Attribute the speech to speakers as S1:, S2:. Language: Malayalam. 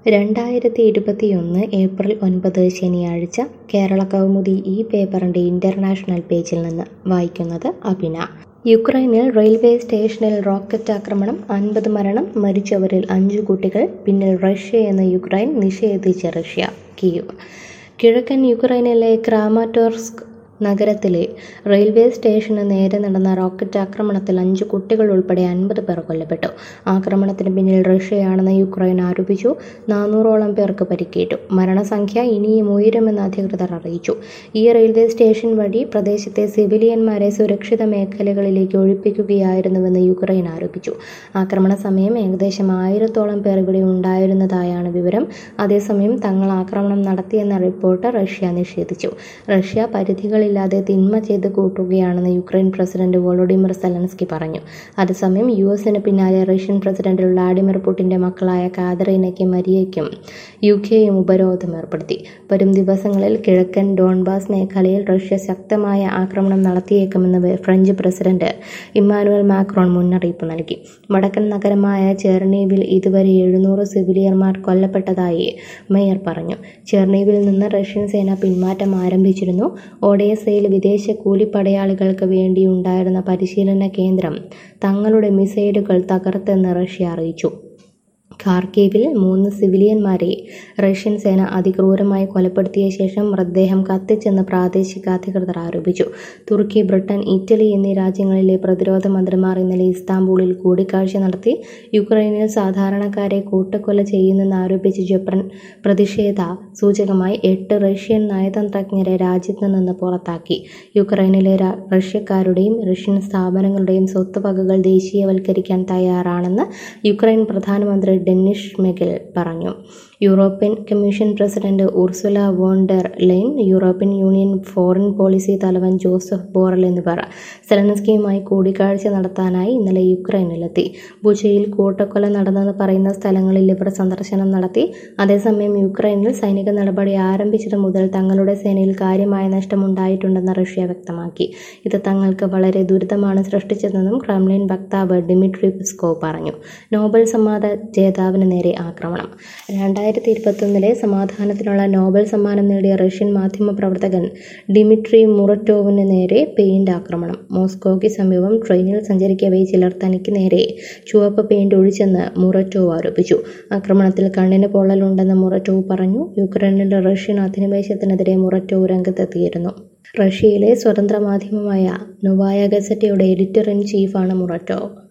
S1: രണ്ടായിരത്തി ഇരുപത്തിയൊന്ന് ഏപ്രിൽ ഒൻപത് ശനിയാഴ്ച കേരള കൗമുദി ഈ പേപ്പറിൻ്റെ ഇൻ്റർനാഷണൽ പേജിൽ നിന്ന് വായിക്കുന്നത് അഭിന യുക്രൈനിൽ റെയിൽവേ സ്റ്റേഷനിൽ റോക്കറ്റ് ആക്രമണം അൻപത് മരണം മരിച്ചവരിൽ അഞ്ചു കുട്ടികൾ പിന്നിൽ റഷ്യയെന്ന് യുക്രൈൻ നിഷേധിച്ച് റഷ്യ കീവ് കിഴക്കൻ യുക്രൈനിലെ ക്രാമാറ്റോർസ്ക് നഗരത്തിലെ റെയിൽവേ സ്റ്റേഷന് നേരെ നടന്ന റോക്കറ്റ് ആക്രമണത്തിൽ അഞ്ച് കുട്ടികൾ ഉൾപ്പെടെ അൻപത് പേർ കൊല്ലപ്പെട്ടു ആക്രമണത്തിന് പിന്നിൽ റഷ്യയാണെന്ന് യുക്രൈൻ ആരോപിച്ചു നാനൂറോളം പേർക്ക് പരിക്കേറ്റു മരണസംഖ്യ ഇനിയും ഉയരുമെന്ന് അധികൃതർ അറിയിച്ചു ഈ റെയിൽവേ സ്റ്റേഷൻ വഴി പ്രദേശത്തെ സിവിലിയന്മാരെ സുരക്ഷിത മേഖലകളിലേക്ക് ഒഴിപ്പിക്കുകയായിരുന്നുവെന്ന് യുക്രൈൻ ആരോപിച്ചു ആക്രമണ സമയം ഏകദേശം ആയിരത്തോളം പേർ ഇവിടെ ഉണ്ടായിരുന്നതായാണ് വിവരം അതേസമയം തങ്ങൾ ആക്രമണം നടത്തിയെന്ന റിപ്പോർട്ട് റഷ്യ നിഷേധിച്ചു റഷ്യ പരിധികളിൽ ഇല്ലാതെ തിന്മ ചെയ്ത് കൂട്ടുകയാണെന്ന് യുക്രൈൻ പ്രസിഡന്റ് വോളോഡിമിർ സെലൻസ്കി പറഞ്ഞു അതേസമയം യു എസിന് പിന്നാലെ റഷ്യൻ പ്രസിഡന്റ് വ്ളാഡിമിർ പുടിന്റെ മക്കളായ കാതറീനയ്ക്കും മരിയയ്ക്കും യു കെയും ഉപരോധം ഏർപ്പെടുത്തി വരും ദിവസങ്ങളിൽ കിഴക്കൻ ഡോൺബാസ് മേഖലയിൽ റഷ്യ ശക്തമായ ആക്രമണം നടത്തിയേക്കുമെന്ന് ഫ്രഞ്ച് പ്രസിഡന്റ് ഇമ്മാനുവൽ മാക്രോൺ മുന്നറിയിപ്പ് നൽകി വടക്കൻ നഗരമായ ചെർണീവിൽ ഇതുവരെ എഴുന്നൂറ് സിവിലിയന്മാർ കൊല്ലപ്പെട്ടതായി മേയർ പറഞ്ഞു ചെർണീവിൽ നിന്ന് റഷ്യൻ സേന പിന്മാറ്റം ആരംഭിച്ചിരുന്നു ഒഡേസയിൽ വിദേശ കൂലിപ്പടയാളികൾക്ക് വേണ്ടിയുണ്ടായിരുന്ന പരിശീലന കേന്ദ്രം തങ്ങളുടെ മിസൈലുകൾ തകർത്തെന്ന് റഷ്യ അറിയിച്ചു ഖാർക്കീവിൽ മൂന്ന് സിവിലിയന്മാരെ റഷ്യൻ സേന അതിക്രൂരമായി കൊലപ്പെടുത്തിയ ശേഷം മൃതദേഹം കത്തിച്ചെന്ന് പ്രാദേശിക അധികൃതർ ആരോപിച്ചു തുർക്കി ബ്രിട്ടൻ ഇറ്റലി എന്നീ രാജ്യങ്ങളിലെ പ്രതിരോധ മന്ത്രിമാർ ഇന്നലെ ഇസ്താംബൂളിൽ കൂടിക്കാഴ്ച നടത്തി യുക്രൈനിൽ സാധാരണക്കാരെ കൂട്ടക്കൊല ചെയ്യുന്നെന്ന് ആരോപിച്ച് ജപ്പാൻ പ്രതിഷേധ സൂചകമായി എട്ട് റഷ്യൻ നയതന്ത്രജ്ഞരെ രാജ്യത്ത് നിന്ന് പുറത്താക്കി യുക്രൈനിലെ റഷ്യക്കാരുടെയും റഷ്യൻ സ്ഥാപനങ്ങളുടെയും സ്വത്തുവകകൾ ദേശീയവൽക്കരിക്കാൻ തയ്യാറാണെന്ന് യുക്രൈൻ പ്രധാനമന്ത്രി ഡെന്നിഷ് മെഗൽ പറഞ്ഞു European commission president Ursula von der Leyen European union foreign policy തലവൻ ജോസഫ് ബോറൽ എന്നിവർ സെലൻസ്കിയുമായി കൂടിക്കാഴ്ച നടത്താനായി ഇന്നലെ യുക്രൈനിലെത്തി ബുച്ചയിൽ കൂട്ടക്കൊല നടന്നെന്ന് പറയുന്ന സ്ഥലങ്ങളിൽ ഇവർ സന്ദർശനം നടത്തി അതേസമയം യുക്രൈനിൽ സൈനിക നടപടി ആരംഭിച്ചത് മുതൽ തങ്ങളുടെ സേനയിൽ കാര്യമായ നഷ്ടമുണ്ടായിട്ടുണ്ടെന്ന് റഷ്യ വ്യക്തമാക്കി ഇത് തങ്ങൾക്ക് വളരെ ദുരിതമാണ് സൃഷ്ടിച്ചതെന്നും ക്രെംലിൻ വക്താവ് ഡിമിട്രി പെസ്കോവ് പറഞ്ഞു നോബൽ സമ്മാന ജേതാവിന് നേരെ ആക്രമണം രണ്ടായിരത്തി ഇരുപത്തൊന്നിലെ സമാധാനത്തിനുള്ള നോബൽ സമ്മാനം നേടിയ റഷ്യൻ മാധ്യമ പ്രവർത്തകൻ ഡിമിട്രി മുററ്റോവിന് നേരെ പെയിന്റ് ആക്രമണം മോസ്കോയ്ക്ക് സമീപം ട്രെയിനിൽ സഞ്ചരിക്കവേ ചിലർ തനിക്ക് നേരെ ചുവപ്പ് പെയിന്റ് ഒഴിച്ചെന്ന് മുററ്റോവ് ആരോപിച്ചു ആക്രമണത്തിൽ കണ്ണിന് പൊള്ളലുണ്ടെന്ന് മുററ്റോവ് പറഞ്ഞു യുക്രൈനിലെ റഷ്യൻ അധിനിവേശത്തിനെതിരെ മുററ്റോവ് രംഗത്തെത്തിയിരുന്നു റഷ്യയിലെ സ്വതന്ത്ര മാധ്യമമായ നൊവായ ഗസറ്റയുടെ എഡിറ്റർ ഇൻ ചീഫാണ് മുററ്റോവ്